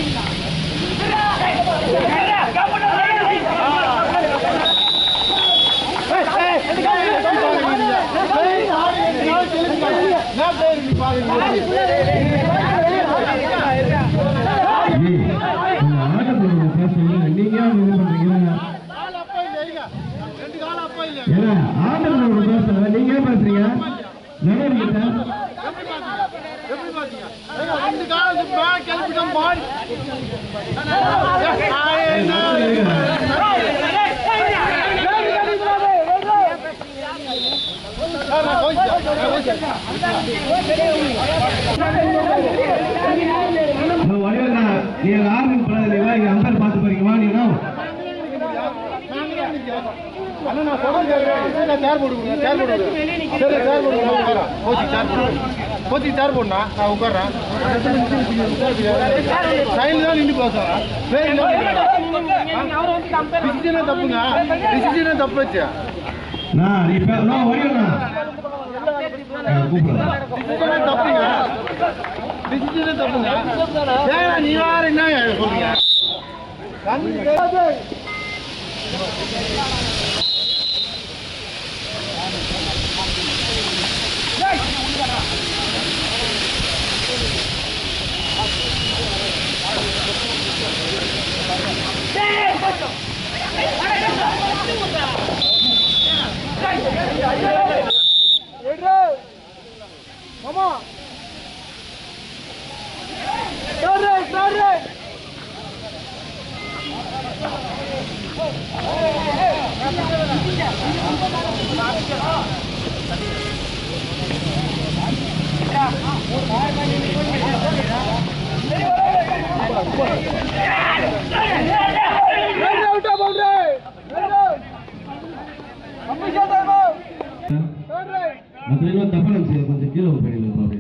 ஏய், உங்க ஆட்டத்தோட பேர் சொல்லுங்க. நீங்க ஏன் இது பண்றீங்க? ஏங்க, ஆட்டத்தோட பேர் சொல்லுங்க. நீங்க ஏன் பேசுறீங்க? நடுவர் கிட்ட. ஏய், நடுவர் இருங்க. இந்த வடிவேலா, நீ எங்க ஆர்மிக்கு போறாத, நீ வா, இங்க umpire பார்த்து போறீங்க. வா, நீ வா. கோச்சி சேர் போடா நான் உட்கார்றேன் சைன் தான் நின்று பேசுறேன் டிசிஷனே தப்புங்க டிசிஷனே தப்பு வச்சு நான், நீ பே- நான் வடிவேலா. அஹ், கூப்பிடுறேன். டிசிஷனே தப்புங்க டிசிஷனே தப்புங்க ஏங்க நீ வேற என்ன சொல்றீங்க மத்த எல்லாம் தப்பா நினைச்சு கொஞ்சம் கீழே போயிடுங்க அப்படியே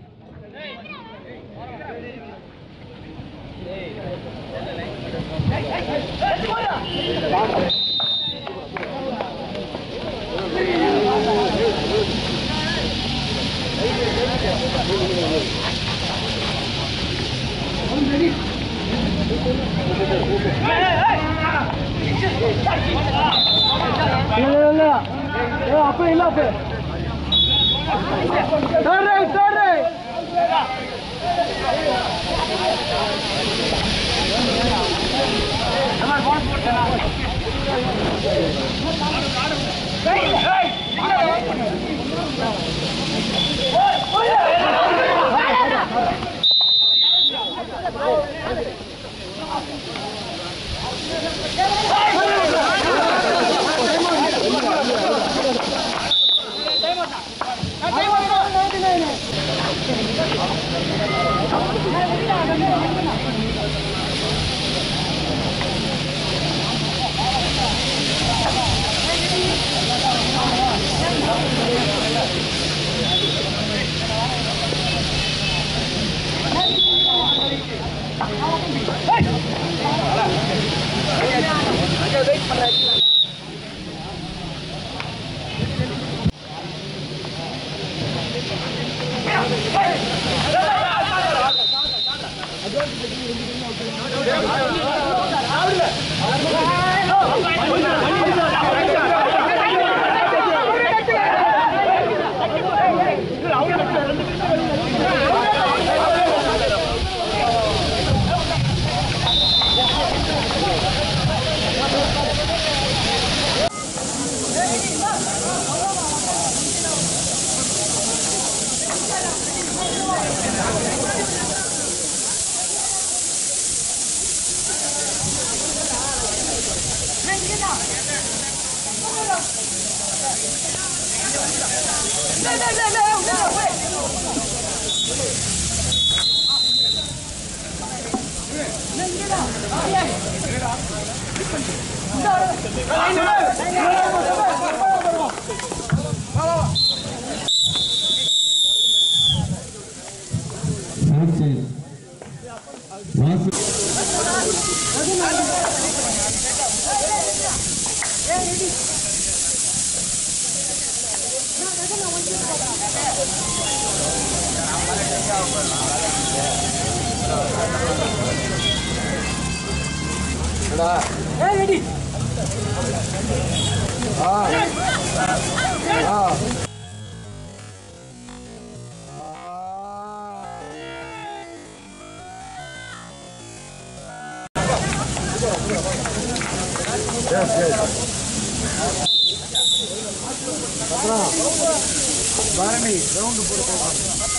action Vasu Thank Bharani round போட்டு போகலாம்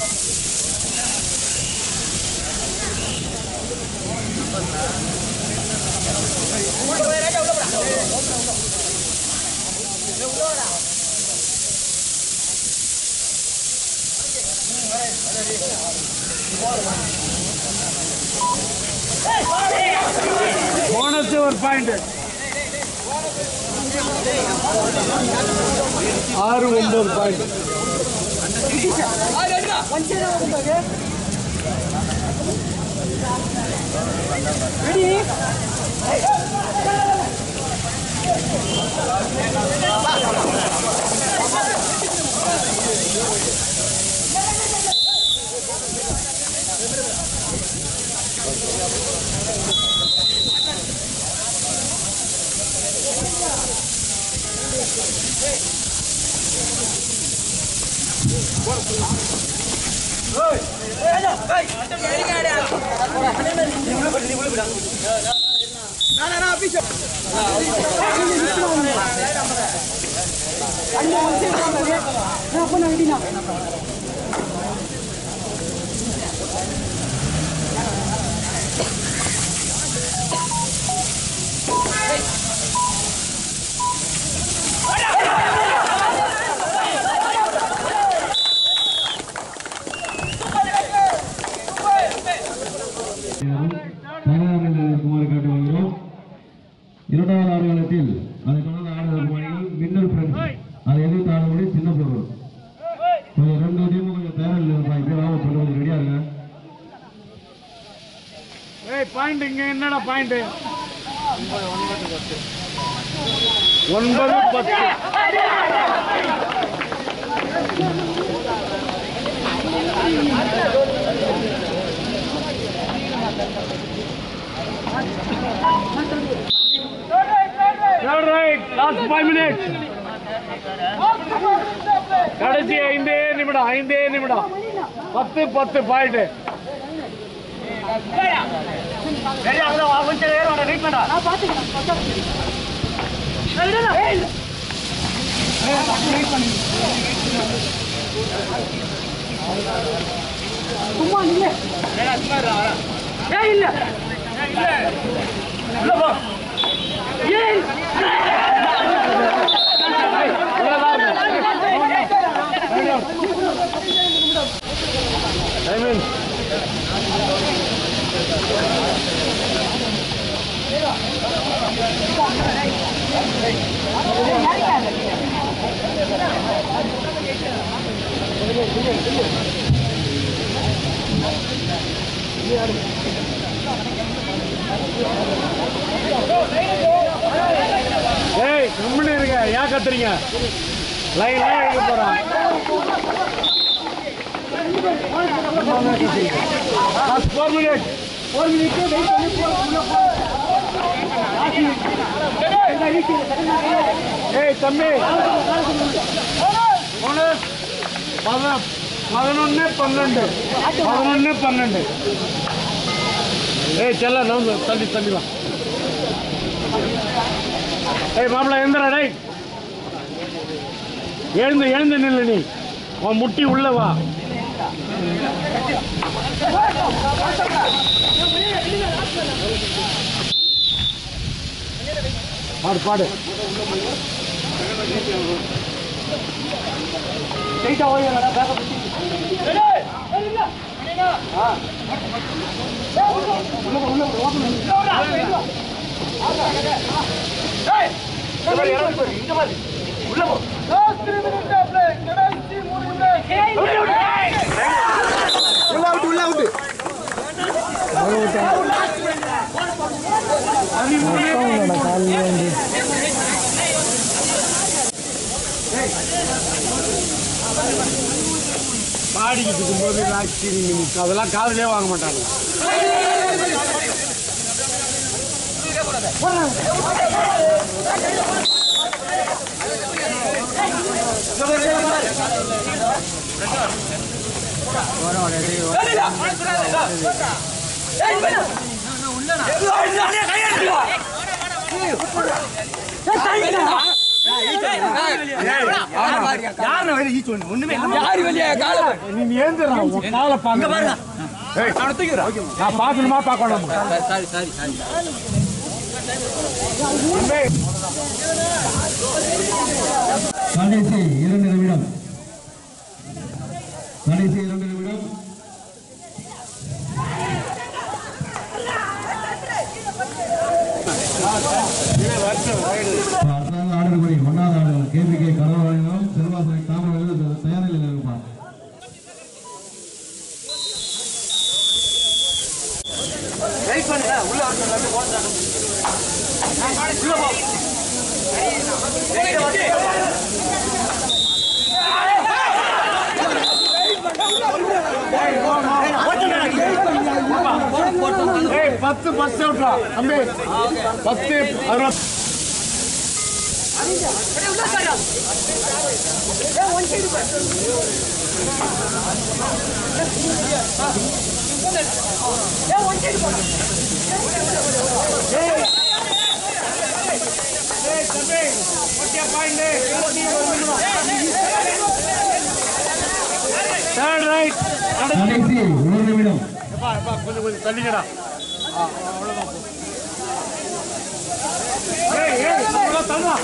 போனஸ் ஒரு பாயிண்ட் ஆறு ஒன்பது பாயிண்ட் தகவலில் இருக்குமாறு கேட்டு வருகிறோம் இரண்டாவது ஆடுகளத்தில் அதை தொடர்ந்து ஆடுவதற்கு மணிகள் மின்னல் ஃப்ரெண்ட்ஸ் அதை எதிர்த்து ஆடுபடி சின்ன பொருள் கொஞ்சம் ரெண்டு டீமும் கொஞ்சம் தயாரில் இருப்பாங்க இப்போ வாங்க பண்ண கொஞ்சம் ரெடியா இருங்க ஏய் பாயிண்ட் இங்க என்னடா பாயிண்ட் ஒன்பது பத்து Third right, last five minutes. கடைசி ஐந்தே நிமிடம் ஐந்தே நிமிடம் பத்து பத்து பாயிண்ட் ஏய் கம்முன்னு இருங்க ஏன் கத்துறீங்க லைன் லைன் எழுத போறான் Last four minutes. ஏய் தம்பி bonus. பத- பதினொன்னு பன்னெண்டு பதினொன்னு பன்னெண்டு ஏய் செல்ல நம்ம தள்ளி தள்ளிலாம் ஏய் மாப்பிள்ள எந்திரா டேய் எழுந்து எழுந்து நில்லு நீ உன் முட்டி உள்ள வா பாடு பாடு பாடிக்கிட்டு இருக்கும்போது ராட்சி நிமிஷம் அதெல்லாம் காதுலயே வாங்க மாட்டாங்க நீ ஏந்துடா உன் காலை பாருங்க நான் பார்க்கணுமா பார்க்கணும் கடைசி இரண்டு நிமிடம் கடைசி இரண்டு நிமிடம் அடுத்ததாக ஆர்டர் படி ஒன்றாவது ஆர்டர் கேபிகே கடவுள் செல்வாசனை தாமரை தயாரில் இருப்பார் ஏய் பத்து பஸ் விட்றா தம்பி பத்து அறுபது தேர்ட் ரைட் கடைசி ஒரு நிமிடம் கொஞ்சம் கொஞ்சம் தள்ளிக்கடா ஏய் ஏய் அவ்வளோ தள்ளுவா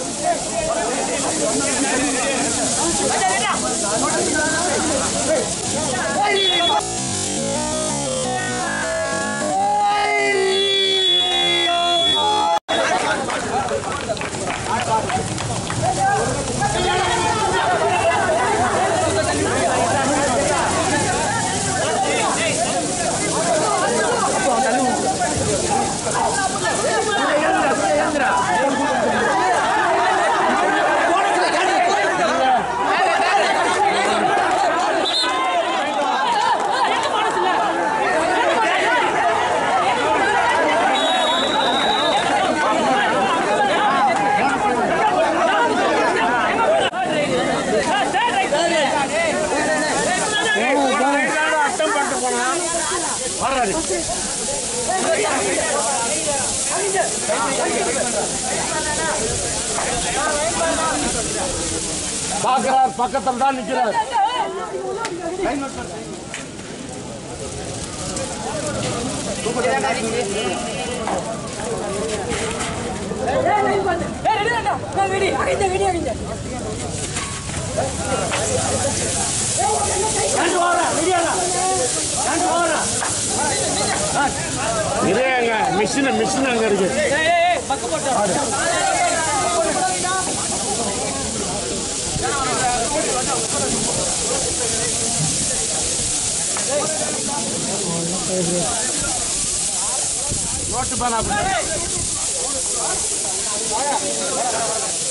அட்டம் பண்ணிட்டு போனா வர்றாரு பார்க்கிறார் பக்கத்தில் தான் நிற்கிறார் நிறைய மிஷின் மிஷின் அங்க இருக்கு நோட்டு பேனா